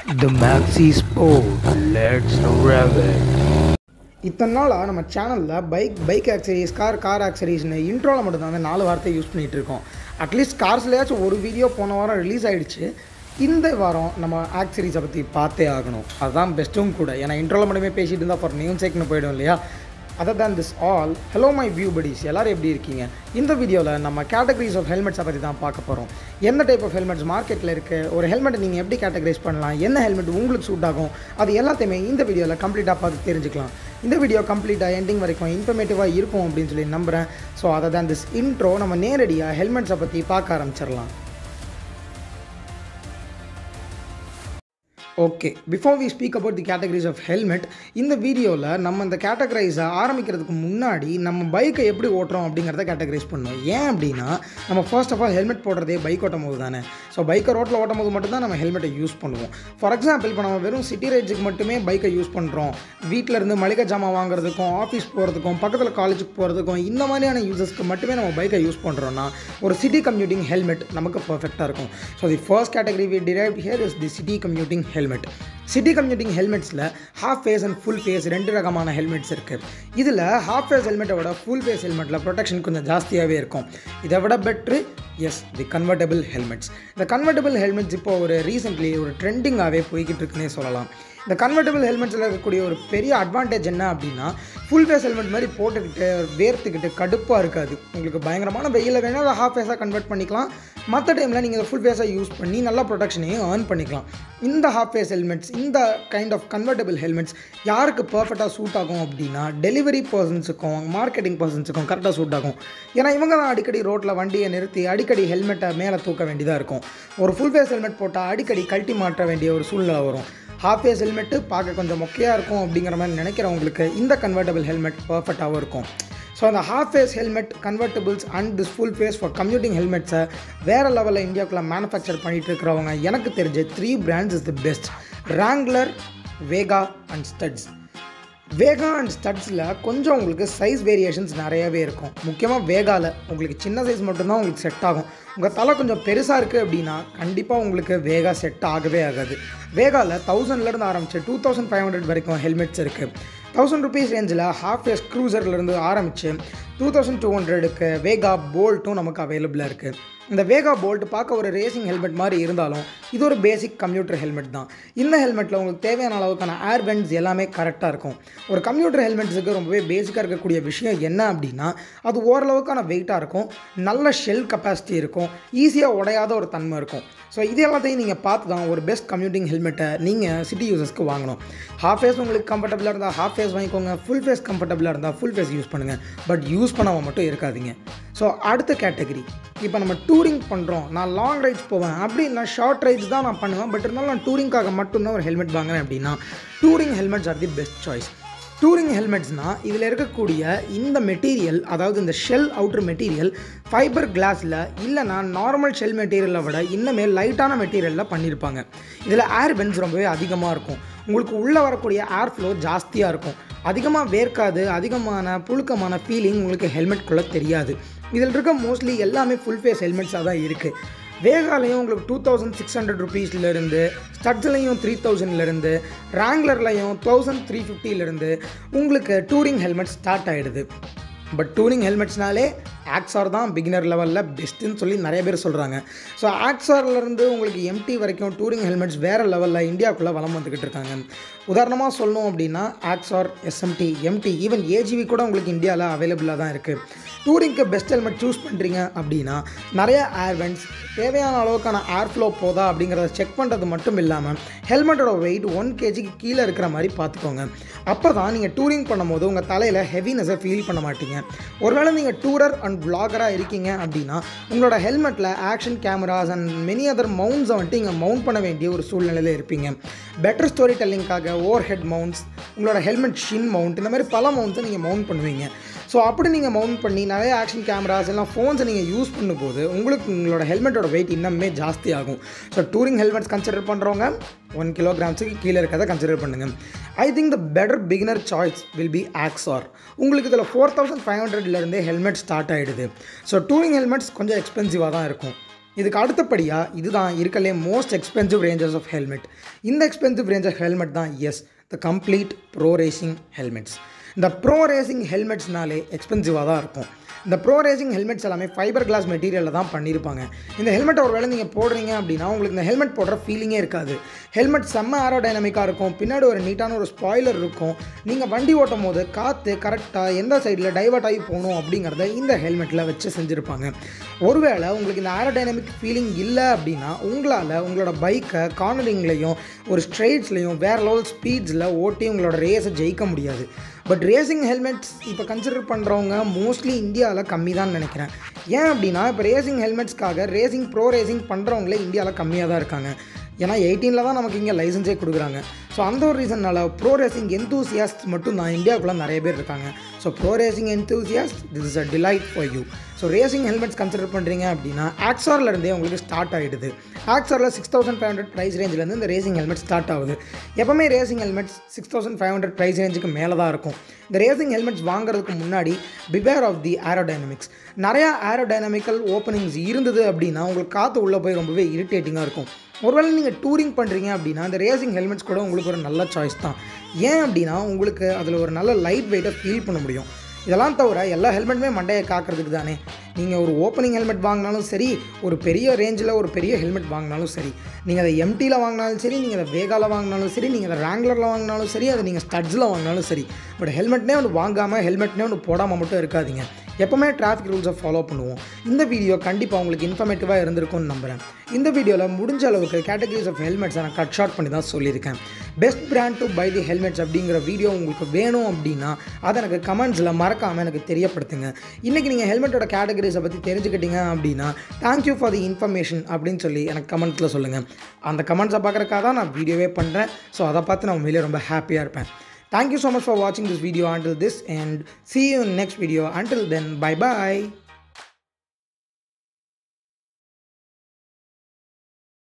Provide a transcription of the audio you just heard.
The Maxi Sport. Let's rev it. இத்தனை நாளாக நம்ம சேனலில் bike bike accessories car car ஆக்சரிஸ்னு இன்ட்ரோவில் மட்டும் தான் நாலு வார்த்தை யூஸ் பண்ணிகிட்டு இருக்கோம் அட்லீஸ்ட் கார்ஸ்லையாச்சும் ஒரு வீடியோ போன வாரம் ரிலீஸ் ஆயிடுச்சு இந்த வாரம் நம்ம ஆக்சரிஸை பற்றி பார்த்தே ஆகணும் அதுதான் பெஸ்ட்டும் கூட ஏன்னா இன்ட்ரோவில் மட்டுமே பேசிட்டு இருந்தால் ஃபார் நியூ சேக்னு போயிடும் இல்லையா other than this all hello my view buddies எல்லாரும் எப்படி இருக்கீங்க இந்த வீடியோவில் நம்ம கேட்டகரிஸ் ஆஃப் ஹெல்மெட்ஸை பற்றி தான் பார்க்க போகிறோம் எந்த டைப் ஆஃப் ஹெல்மெட்ஸ் மார்க்கெட்டில் இருக்குது ஒரு ஹெல்மெட்டை நீங்கள் எப்படி கேட்டகரைஸ் பண்ணலாம் என்ன ஹெல்மெட் உங்களுக்கு சூட் ஆகும் அது எல்லாத்தையுமே இந்த வீடியோவில் கம்ப்ளீட்டாக பார்த்து தெரிஞ்சுக்கலாம் இந்த வீடியோ கம்ப்ளீட்டாக எண்டிங் வரைக்கும் இன்ஃபர்மேட்டிவாக இருக்கும் அப்படின்னு சொல்லி நம்புகிறேன் ஸோ அதை தான் திஸ் இன்ட்ரோ நம்ம நேரடியாக ஹெல்மெட்ஸை பற்றி பார்க்க ஆரம்பிச்சிடலாம் okay before we speak about the categories of helmet இந்த வீடியோவில் நம்ம இந்த கேட்டகரைஸை ஆரம்பிக்கிறதுக்கு முன்னாடி நம்ம பைக்கை எப்படி ஓட்டுறோம் அப்படிங்கிறத கேட்டகரைஸ் பண்ணுவோம் ஏன் அப்படின்னா நம்ம ஃபர்ஸ்ட் ஆஃப் ஆல் ஹெல்மெட் போடுறதே பைக் ஓட்டும் போது தானே ஸோ பைக்கை ரோட்டில் ஓட்டும் போது மட்டும்தான் நம்ம ஹெல்மெட்டை யூஸ் பண்ணுவோம் ஃபார் எக்ஸாம்பிள் இப்போ நம்ம வெறும் சிட்டி ரைட்ஸுக்கு மட்டுமே பைக்கை யூஸ் பண்ணுறோம் வீட்டில் இருந்து மளிகை ஜாமான் வாங்குறதுக்கும் ஆஃபீஸ் போகிறதுக்கும் பக்கத்தில் காலேஜுக்கு போகிறதுக்கும் இந்த மாதிரியான யூசஸ்க்கு மட்டுமே நம்ம பைக்கை யூஸ் பண்ணுறோன்னா ஒரு சிட்டி கம்யூட்டிங் ஹெல்மெட் நமக்கு பர்ஃபெக்டாக இருக்கும் so the first category we drive here is the city commuting helmet city commuting ஹெல்மெட்ஸில் half face and full face ரெண்டு ரகமான ஹெல்மெட்ஸ் இருக்குது இதில் ஹாஃப் ஃபேஸ் ஹெல்மெட்டை விட ஃபுல் ஃபேஸ் ஹெல்மெட்டில் ப்ரொடெக்ஷன் கொஞ்சம் ஜாஸ்தியாகவே இருக்கும் இதை விட பெட்ரு எஸ் தி கன்வெர்டபிள் ஹெல்மெட்ஸ் இந்த கன்வெர்டபிள் ஹெல்மெட்ஸ் இப்போ ஒரு ரீசெண்ட்லி ஒரு ட்ரெண்டிங்காகவே போய்கிட்டு இருக்குன்னே சொல்லலாம் இந்த கன்வெர்டபிள் ஹெல்மெட்ஸில் இருக்கக்கூடிய ஒரு பெரிய அட்வான்டேஜ் என்ன அப்படின்னா ஃபுல் ஃபேஸ் ஹெல்மெட் மாதிரி போட்டுக்கிட்டு வேர்த்துக்கிட்டு கடுப்பாக இருக்காது உங்களுக்கு பயங்கரமான வெயிலில் வேணால் அதை ஹாஃப் ஃபேஸாக கன்வெர்ட் பண்ணிக்கலாம் மற்ற டைமில் நீங்கள் இதை ஃபுல் ஃபேஸாக யூஸ் பண்ணி நல்ல ப்ரொடெக்ஷனையும் ஏர்ன் பண்ணிக்கலாம் இந்த ஹாஃப் ஃபேஸ் ஹெல்மெட்ஸ் இந்த கைண்ட் ஆஃப் கன்வெர்டபிள் ஹெல்மெட்ஸ் யாருக்கு பர்ஃபெக்டாக சூட் ஆகும் அப்படின்னா டெலிவரி பர்சன்ஸுக்கும் மார்க்கெட்டிங் பர்சன்ஸுக்கும் கரெக்டாக சூட் ஆகும் ஏன்னா இவங்க தான் அடிக்கடி ரோட்டில் வண்டியை நிறுத்தி அடிக்கடி ஹெல்மெட்டை மேலே தூக்க வேண்டியதாக இருக்கும் ஒரு ஃபுல் ஃபேஸ் ஹெல்மெட் போட்டால் அடிக்கடி கழட்டி மாற்ற வேண்டிய ஒரு சூழ்நிலை வரும் ஹாஃப் ஃபேஸ் ஹெல்மெட்டு பார்க்க கொஞ்சம் மொக்கையாக இருக்கும் அப்படிங்கிற மாதிரி நினைக்கிறவங்களுக்கு இந்த கன்வெர்டபிள் ஹெல்மெட் பர்ஃபெக்டாகவும் இருக்கும் ஸோ அந்த half face helmet convertibles and this full face for commuting ஹெல்மெட்ஸை வேறு லெவலில் இந்தியாவுக்குள்ள மேனுஃபேக்சர் பண்ணிகிட்டு இருக்கிறவங்க எனக்கு தெரிஞ்ச three brands is the best Wrangler Vega and Studds Vega and ஸ்டட்ஸில் கொஞ்சம் உங்களுக்கு சைஸ் வேரியேஷன்ஸ் நிறையவே இருக்கும் முக்கியமாக வேகாவில் உங்களுக்கு சின்ன சைஸ் மட்டும்தான் உங்களுக்கு செட் ஆகும் உங்கள் தலை கொஞ்சம் பெருசாக இருக்குது அப்படின்னா கண்டிப்பாக உங்களுக்கு வேகா செட் ஆகவே ஆகாது வேகாவில் தௌசண்ட்லேருந்து ஆரம்பிச்சு டூ தௌசண்ட் ஃபைவ் ஹண்ட்ரட் வரைக்கும் ஹெல்மெட்ஸ் இருக்குது தௌசண்ட் ருபீஸ் ரேஞ்சில் ஹாஃப் ஃபேஸ் க்ரூசர்லேருந்து ஆரம்பித்து டூ தௌசண்ட் டூ ஹண்ட்ரடுக்கு வேகா போல்ட்டும் நமக்கு அவைலபிளாக இருக்குது இந்த வேகா போல்ட் பார்க்க ஒரு ரேசிங் ஹெல்மெட் மாதிரி இருந்தாலும் இது ஒரு பேசிக் கம்ப்யூட்டர் ஹெல்மெட் தான் இந்த ஹெல்மெட்டில் உங்களுக்கு தேவையான அளவுக்கான ஏர் பென்ஸ் எல்லாமே கரெக்டாக இருக்கும் ஒரு கம்ப்யூட்டர் ஹெல்மெட்ஸுக்கு ரொம்பவே பேசிக்காக இருக்கக்கூடிய விஷயம் என்ன அப்படின்னா அது ஓரளவுக்கான வெயிட்டாக இருக்கும் நல்ல ஷெல் கெப்பாசிட்டி இருக்கும் ஈஸியாக உடையாத ஒரு தன்மை இருக்கும் ஸோ இது எல்லாத்தையும் நீங்கள் பார்த்து தான் ஒரு பெஸ்ட் கம்யூட்டிங் ஹெல்மெட்டை நீங்கள் சிட்டி யூசர்ஸ்க்கு வாங்கணும் ஹாஃப் ஃபேஸ் உங்களுக்கு கம்ஃபர்டபுளாக இருந்தால் ஹாஃப் ஃபேஸ் வாங்கிக்கோங்க ஃபுல் ஃபேஸ் கம்ஃபர்டபுளாக இருந்தால் ஃபுல் ஃபேஸ் யூஸ் பண்ணுங்கள் பட் யூஸ் பண்ணாமல் மட்டும் இருக்காதீங்க ஸோ அடுத்த கேட்டகரி இப்போ நம்ம டூரிங் பண்ணுறோம் நான் லாங் ரைட்ஸ் போவேன் அப்படி இல்லை ஷார்ட் ரைட்ஸ் தான் நான் பண்ணுவேன் பட் இருந்தாலும் நான் டூரிங்காக மட்டும்தான் ஒரு ஹெல்மெட் வாங்குறேன் அப்படின்னா touring helmets are the best choice touring ஹெல்மெட்ஸ்னால் இதில் இருக்கக்கூடிய இந்த மெட்டீரியல் அதாவது இந்த ஷெல் அவுட்டர் மெட்டீரியல் ஃபைபர் கிளாஸில் இல்லைனா நார்மல் ஷெல் மெட்டீரியலை விட இன்னுமே லைட்டான மெட்டீரியலில் பண்ணியிருப்பாங்க இதில் ஏர் பென்ஸ் ரொம்பவே அதிகமாக இருக்கும் உங்களுக்கு உள்ளே வரக்கூடிய ஏர் ஃப்ளோ ஜாஸ்தியாக இருக்கும் அதிகமாக வேர்க்காது அதிகமான புழுக்கமான ஃபீலிங் உங்களுக்கு ஹெல்மெட்குள்ளே தெரியாது இதில் இருக்க மோஸ்ட்லி எல்லாமே ஃபுல் ஃபேஸ் ஹெல்மெட்ஸாக தான் இருக்குது வேகாலையும் உங்களுக்கு டூ தௌசண்ட் சிக்ஸ் ஹண்ட்ரட் ருபீஸ்லேருந்து ஸ்டட்ஸ்லையும் த்ரீ தௌசண்ட்லேருந்து ரேங்லர்லையும் தௌசண்ட் த்ரீ ஃபிஃப்டிலேருந்து உங்களுக்கு டூரிங் ஹெல்மெட் ஸ்டார்ட் ஆகிடுது பட் டூரிங் ஹெல்மெட்ஸ்னாலே ஆக்ஸார் தான் பிகினர் லெவலில் பெஸ்ட்டுன்னு சொல்லி நிறைய பேர் சொல்கிறாங்க ஸோ ஆக்ஸார்லேருந்து உங்களுக்கு எம்டி வரைக்கும் டூரிங் ஹெல்மெட்ஸ் வேறு லெவலில் இந்தியாவுக்குள்ளே வளம் வந்துக்கிட்டு இருக்காங்க உதாரணமாக சொல்லணும் அப்படின்னா Axor SMT MT even AGV கூட உங்களுக்கு இந்தியாவில் அவைலபிளாக தான் இருக்குது டூரிங்க்கு பெஸ்ட் ஹெல்மெட் சூஸ் பண்ணுறீங்க அப்படின்னா நிறைய ஏர்வென்ட்ஸ் தேவையான அளவுக்கான ஏர் ஃப்ளோ போதா அப்படிங்கிறத செக் பண்ணுறது மட்டும் இல்லாமல் ஹெல்மெட்டோட வெயிட் ஒன் கேஜிக்கு கீழே இருக்கிற மாதிரி பார்த்துக்கோங்க அப்போ தான் நீங்கள் டூரிங் பண்ணும்போது உங்கள் தலையில் ஹெவினஸை ஃபீல் பண்ண மாட்டீங்க ஒருவேளை நீங்கள் டூரர் அண்ட் vlogger-ஆ இருக்கீங்க அப்படின்னா உங்களோட ஹெல்மெட்டில் action cameras and many other மவுண்ட்ஸை வந்துட்டு இங்கே மவுண்ட் பண்ண வேண்டிய ஒரு சூழ்நிலையில் இருப்பீங்க பெட்டர் ஸ்டோரி டெல்லிங்காக ஓவர் ஹெட் மவுண்ட்ஸ் உங்களோட ஹெல்மெட் ஷின் மவுண்ட் இந்த மாதிரி பல மவுண்ட்ஸை நீங்கள் மவுண்ட் பண்ணுவீங்க ஸோ அப்படி நீங்கள் மவுண்ட் பண்ணி நிறைய ஆக்ஷன் கேமராஸ் எல்லாம் ஃபோன்ஸை நீங்கள் யூஸ் பண்ணும்போது உங்களுக்கு உங்களோட ஹெல்மெட்டோட வெயிட் இன்னுமே ஜாஸ்தி ஆகும் ஸோ டூரிங் ஹெல்மெட்ஸ் கன்சிடர் பண்ணுறவங்க ஒன் கிலோகிராம்ஸுக்கு கீழே இருக்கிறத கன்சிடர் பண்ணுங்கள் I think the better beginner choice will be Axor உங்களுக்கு இதில் ஃபோர் தௌசண்ட் ஃபைவ் ஹண்ட்ரட்லேருந்தே ஹெல்மெட் ஸ்டார்ட் ஆகிடுது ஸோ டூரிங் ஹெல்மெட்ஸ் கொஞ்சம் எக்ஸ்பென்சிவாக தான் இருக்கும் இதுக்கு அடுத்தபடியாக இதுதான் இருக்கலே most expensive ranges of helmet இந்த எக்ஸ்பென்சிவ் ரேஞ்ச் ஆஃப் ஹெல்மெட் தான் is the complete pro racing helmets இந்த ப்ரோ ரேசிங் ஹெல்மெட்ஸ்னாலே எக்ஸ்பென்சிவாக தான் இருக்கும் இந்த ப்ரோ ரேசிங் ஹெல்மெட்ஸ் எல்லாமே ஃபைபர் கிளாஸ் மெட்டீரியலில் தான் பண்ணியிருப்பாங்க இந்த ஹெல்மெட் ஒரு வேளை நீங்கள் போடுறீங்க அப்படின்னா உங்களுக்கு இந்த ஹெல்மெட் போடுற ஃபீலிங்கே இருக்காது ஹெல்மெட் செம்ம ஏரோடைனமிக்காக இருக்கும் பின்னாடி ஒரு நீட்டான ஒரு ஸ்பாய்லர் இருக்கும் நீங்கள் வண்டி ஓட்டும் போது காற்று கரெக்டாக எந்த சைடில் டைவர்ட் ஆகி போகணும் அப்படிங்கிறத இந்த ஹெல்மெட்டில் வச்சு செஞ்சுருப்பாங்க ஒருவேளை உங்களுக்கு இந்த ஏரோடைனமிக் ஃபீலிங் இல்லை அப்படின்னா உங்களால் உங்களோட பைக்கை கார்னரிங்லேயும் ஒரு ஸ்ட்ரெயிட்ஸ்லையும் வேறு லெவல் ஸ்பீட்ஸில் ஓட்டி உங்களோட ரேஸை ஜெயிக்க முடியாது பட் ரேசிங் ஹெல்மெட்ஸ் இப்போ கன்சிடர் பண்ணுறவங்க மோஸ்ட்லி இந்தியாவில் கம்மி தான் நினைக்கிறேன் ஏன் அப்படின்னா இப்போ ரேசிங் ஹெல்மெட்ஸ்க்காக ரேசிங் ப்ரோ ரேசிங் பண்ணுறவங்களே இந்தியாவில் கம்மியாக தான் இருக்காங்க ஏன்னா எயிட்டீனில் தான் நமக்கு இங்கே லைசன்ஸே கொடுக்குறாங்க ஸோ அந்த ஒரு ரீசன்னால ப்ரோ ரேசிங் எந்தூசியாஸ்ட் மட்டும் தான் இந்தியாவுக்குள்ளே நிறைய பேர் இருக்காங்க so pro racing enthusiast this is a delight for you so racing helmets consider பண்ணுறீங்க அப்படின்னா ஆக்ஸார்லேருந்தே உங்களுக்கு ஸ்டார்ட் ஆகிடுது ஆக்ஸாரில் six thousand five hundred price ரேஞ்சிலேருந்து இந்த ரேசிங் ஹெல்மெட் ஸ்டார்ட் ஆகுது எப்போவுமே racing helmets six thousand five hundred price ரேஞ்சுக்கு மேலே தான் இருக்கும் இந்த ரேசிங் ஹெல்மெட்ஸ் வாங்குறதுக்கு முன்னாடி பிவேர் ஆஃப் தி ஏரோடைனமிக்ஸ் நிறையா ஏரோடைனமிக்கல் ஓப்பனிங்ஸ் இருந்தது அப்படின்னா உங்களுக்கு காற்று உள்ளே போய் ரொம்பவே இரிட்டேட்டிங்காக இருக்கும் ஒருவேளை நீங்கள் டூரிங் பண்ணுறீங்க அப்படின்னா இந்த ரேசிங் ஹெல்மெட்ஸ் கூட உங்களுக்கு ஒரு நல்ல சாய்ஸ் தான் ஏன் அப்படின்னா உங்களுக்கு அதில் ஒரு நல்ல லைட் வெயிட்டை ஃபீல் பண்ண முடியும் இதெல்லாம் தவிர எல்லா ஹெல்மெட்டுமே மண்டையை காக்கிறதுக்கு தானே நீங்கள் ஒரு ஓப்பனிங் ஹெல்மெட் வாங்கினாலும் சரி ஒரு பெரிய ரேஞ்சில் ஒரு பெரிய ஹெல்மெட் வாங்கினாலும் சரி நீங்கள் அதை எம்டியில் வாங்கினாலும் சரி நீங்கள் அதை வேகாவில் வாங்கினாலும் சரி நீங்கள் அதை ரேங்க்லரில் வாங்கினாலும் சரி அதை நீங்கள் ஸ்டட்ஸில் வாங்கினாலும் சரி பட் ஹெல்மெட்னே ஒன்று வாங்காமல் ஹெல்மெட்னே ஒன்று போடாமல் மட்டும் இருக்காதீங்க எப்போவுமே டிராஃபிக் ரூல்ஸை ஃபாலோ பண்ணுவோம் இந்த வீடியோ கண்டிப்பாக உங்களுக்கு இன்ஃபர்மேட்டிவாக இருந்திருக்கும்னு நம்புகிறேன் இந்த வீடியோவில் முடிஞ்ச அளவுக்கு கேட்டகரிஸ் ஆஃப் ஹெல்மெட்ஸை நான் கட் ஷார்ட் பண்ணி தான் சொல்லியிருக்கேன் best brand to buy the helmets அப்படிங்கிற வீடியோ உங்களுக்கு வேணும் அப்படின்னா அதை எனக்கு கமெண்ட்ஸில் மறக்காமல் எனக்கு தெரியப்படுத்துங்க இன்றைக்கி நீங்கள் ஹெல்மெட்டோட கேட்டகரிஸை பற்றி தெரிஞ்சுக்கிட்டீங்க அப்படின்னா தேங்க்யூ ஃபார் தி இன்ஃபர்மேஷன் அப்படின்னு சொல்லி எனக்கு கமெண்ட்ஸில் சொல்லுங்கள் அந்த கமெண்ட்ஸை பார்க்குறக்காக தான் நான் வீடியோவே பண்ணுறேன் ஸோ அதை பார்த்து நான் உண்மையிலே ரொம்ப ஹாப்பியாக இருப்பேன் Thank you so much for watching this video until this and see you in next video. Until then, bye bye.